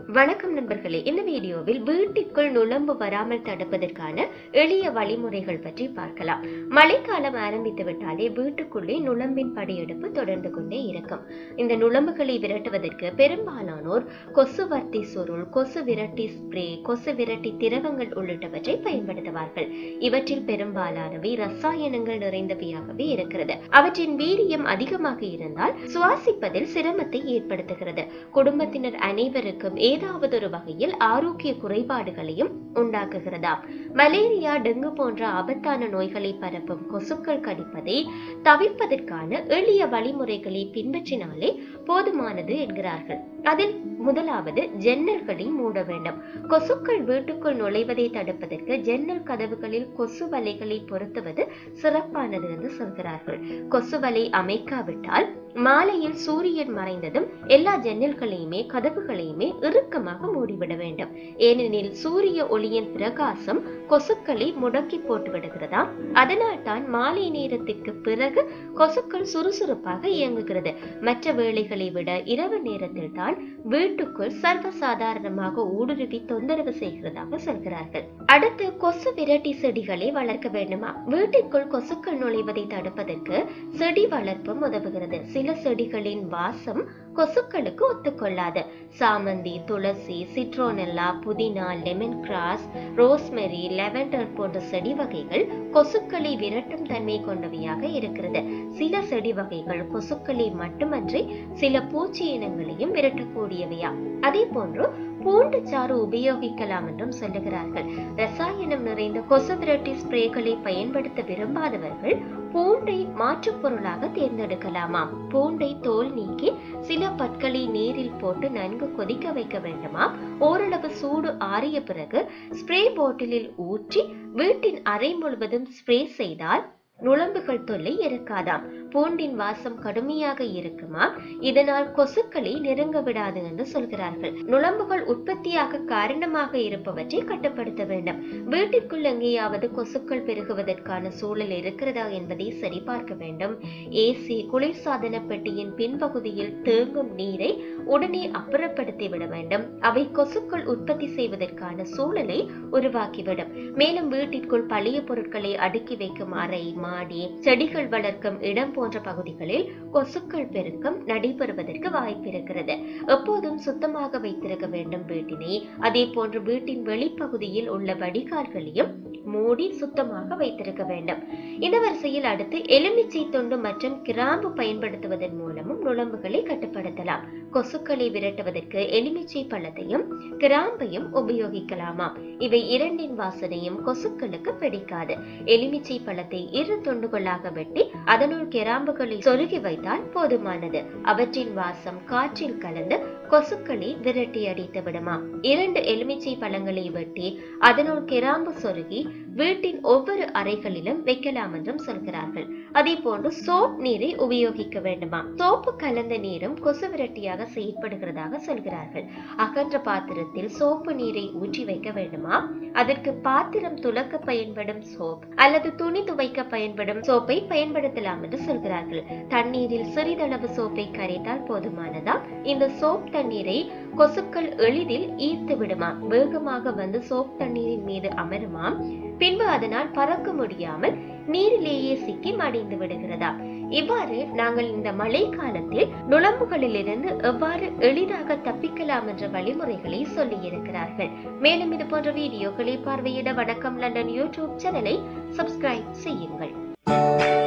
வணக்கம் நண்பர்களே இந்த வீடியோவில் வீட்டிற்குள் நுழம்பு வராமல் தடுப்பதற்கான எளிய வழிமுறைகள் பற்றி பார்க்கலாம் மழைக்காலம் ஆரம்பித்து விட்டாலே வீட்டுக்குள்ளே நுழம்பின் படையெடுப்பு தொடர்ந்து கொண்டே இருக்கும் இந்த நுழம்புகளை விரட்டுவதற்கு பெரும்பாலானோர் கொசுவர்த்தி சுருள் கொசு விரட்டி ஸ்ப்ரே கொசு விரட்டி திரவங்கள் உள்ளிட்டவற்றை பயன்படுத்துவார்கள் இவற்றில் பெரும்பாலானவை ரசாயனங்கள் நிறைந்தவையாகவே இருக்கிறது அவற்றின் வீரியம் அதிகமாக இருந்தால் சுவாசிப்பதில் சிரமத்தை ஏற்படுத்துகிறது குடும்பத்தினர் அனைவருக்கும் ஏதாவது ஒரு வகையில் ஆரோக்கிய குறைபாடுகளையும் உண்டாக்குகிறதா மலேரியா டெங்கு போன்ற ஆபத்தான நோய்களை பரப்பும் கொசுக்கள் கடிப்பதை தவிர்ப்பதற்கான எளிய வழிமுறைகளை பின்பற்றினாலே போதுமானது என்கிறார்கள் அதில் முதலாவது ஜன்னல்களை மூட வேண்டும் கொசுக்கள் வீட்டுக்குள் நுழைவதை தடுப்பதற்கு ஜன்னல் கதவுகளில் கொசு வலைகளை பொருத்துவது சிறப்பானது என்று சொல்கிறார்கள் கொசு வலை அமைக்காவிட்டால் மாலையில் சூரியன் மறைந்ததும் எல்லா ஜன்னல்களையுமே கதவுகளையுமே இறுக்கமாக மூடிவிட வேண்டும் ஏனெனில் சூரிய ஒளியின் பிரகாசம் கொசுக்களை முடக்கி போட்டு விடுகிறதா அதனால் தான் மாலை நேரத்திற்கு பிறகு கொசுக்கள் சுறுசுறுப்பாக இயங்குகிறது மற்ற வேளைகளை விட இரவு நேரத்தில் தான் வீட்டுக்குள் சர்வசாதாரணமாக ஊடுருவி தொந்தரவு செய்கிறதாக சொல்கிறார்கள் அடுத்து கொசு விரட்டி செடிகளை வளர்க்க வேண்டுமா வீட்டிற்குள் கொசுக்கள் நுழைவதை தடுப்பதற்கு செடி வளர்ப்பும் உதவுகிறது சில செடிகளின் வாசம் கொசுக்களுக்கு ஒத்துக்கொள்ளாது சாமந்தி துளசி சிட்ரோனெல்லா புதினா லெமன் கிராஸ் ரோஸ்மெரி லெவெண்டர் போன்ற செடி வகைகள் கொசுக்களை விரட்டும் தன்மை கொண்டவையாக இருக்கிறது சில செடி வகைகள் கொசுக்களை மட்டுமன்றி சில பூச்சி இனங்களையும் விரட்டக்கூடியவையா அதே போன்று பூண்டு சாறு உபயோகிக்கலாம் என்றும் சொல்லுகிறார்கள் ரசாயனம் நிறைந்த கொசு விரட்டி ஸ்ப்ரேகளை பயன்படுத்த விரும்பாதவர்கள் பூண்டை மாற்றுப் பொருளாக தேர்ந்தெடுக்கலாமாம் பூண்டை தோல் நீக்கி சில பற்களை நீரில் போட்டு நன்கு கொதிக்க வைக்க வேண்டுமா ஓரளவு சூடு ஆறிய பிறகு ஸ்ப்ரே பாட்டிலில் ஊற்றி வீட்டின் அறை முழுவதும் ஸ்ப்ரே செய்தால் நுழம்புகள் தொல்லை இருக்காதாம் பூண்டின் வாசம் கடுமையாக இருக்குமா இதனால் கொசுக்களை நெருங்க விடாது என்று சொல்கிறார்கள் நுழம்புகள் உற்பத்தியாக காரணமாக இருப்பவற்றை கட்டுப்படுத்த வேண்டும் வீட்டிற்குள் எங்கேயாவது கொசுக்கள் பெருகுவதற்கான சூழல் இருக்கிறதா என்பதை சரிபார்க்க வேண்டும் ஏசி குளிர்சாதன பெட்டியின் பின்பகுதியில் தேங்கும் நீரை உடனே அப்புறப்படுத்தி விட வேண்டும் அவை கொசுக்கள் உற்பத்தி செய்வதற்கான சூழலை உருவாக்கிவிடும் மேலும் வீட்டிற்குள் பழைய பொருட்களை அடுக்கி வைக்கும் அறை மாடி செடிகள் வளர்க்கும் இடம் போன்ற பகுதிகளில் கொசுக்கள் பெருக்கம் நடைபெறுவதற்கு வாய்ப்பு இருக்கிறது எப்போதும் சுத்தமாக வைத்திருக்க வேண்டும் வீட்டினை அதே போன்று வீட்டின் வெளிப்பகுதியில் உள்ள வடிகால்களையும் மூடி சுத்தமாக வைத்திருக்க வேண்டும் இந்த வரிசையில் அடுத்து எலுமிச்சை துண்டு மற்றும் கிராம்பு பயன்படுத்துவதன் மூலமும் நுழம்புகளை கட்டுப்படுத்தலாம் கொசுக்களை விரட்டுவதற்கு எலுமிச்சை பழத்தையும் கிராம்பையும் உபயோகிக்கலாமா இவை இரண்டின் வாசனையும் கொசுக்களுக்கு பிடிக்காது எலுமிச்சை பழத்தை இரு துண்டுகளாக வெட்டி அதனுள் கிராம்புகளை சொருகி வைத்தால் போதுமானது அவற்றின் வாசம் காற்றில் கலந்து கொசுக்களை விரட்டி அடித்து விடுமா இரண்டு எலுமிச்சை பழங்களை வெட்டி அதனுள் கிராம்பு சொருகி வீட்டின் ஒவ்வொரு அறைகளிலும் வைக்கலாம் என்றும் சொல்கிறார்கள் அதே போன்று சோப் நீரை உபயோகிக்க வேண்டுமா சோப்பு கலந்த நீரும் கொசு விரட்டியாக செயற்படுகிறதாக சொல்கிறார்கள் அகன்ற பாத்திரத்தில் சோப்பு நீரை ஊற்றி வைக்க வேண்டுமா அதற்கு பாத்திரம் துலக்க பயன்படும் சோப் அல்லது துணி துவைக்க பயன்படும் சோப்பை பயன்படுத்தலாம் என்று சொல்கிறார்கள் தண்ணீரில் சிறிதளவு சோப்பை கரைத்தால் போதுமானதா இந்த சோப் தண்ணீரை கொசுக்கள் எளிதில் ஈர்த்து விடுமா வேகமாக வந்து சோப் தண்ணீரின் மீது அமருமாம் பின்பு அதனால் பறக்க முடியாமல் நீரிலேயே சிக்கி மடிந்து விடுகிறதா இவ்வாறு நாங்கள் இந்த மழை காலத்தில் நுழம்புகளிலிருந்து எவ்வாறு எளிதாக தப்பிக்கலாம் என்ற வழிமுறைகளை சொல்லி இருக்கிறார்கள் மேலும் இது போன்ற வீடியோக்களை பார்வையிட வணக்கம் லண்டன் யூடியூப் சேனலை சப்ஸ்கிரைப் செய்யுங்கள்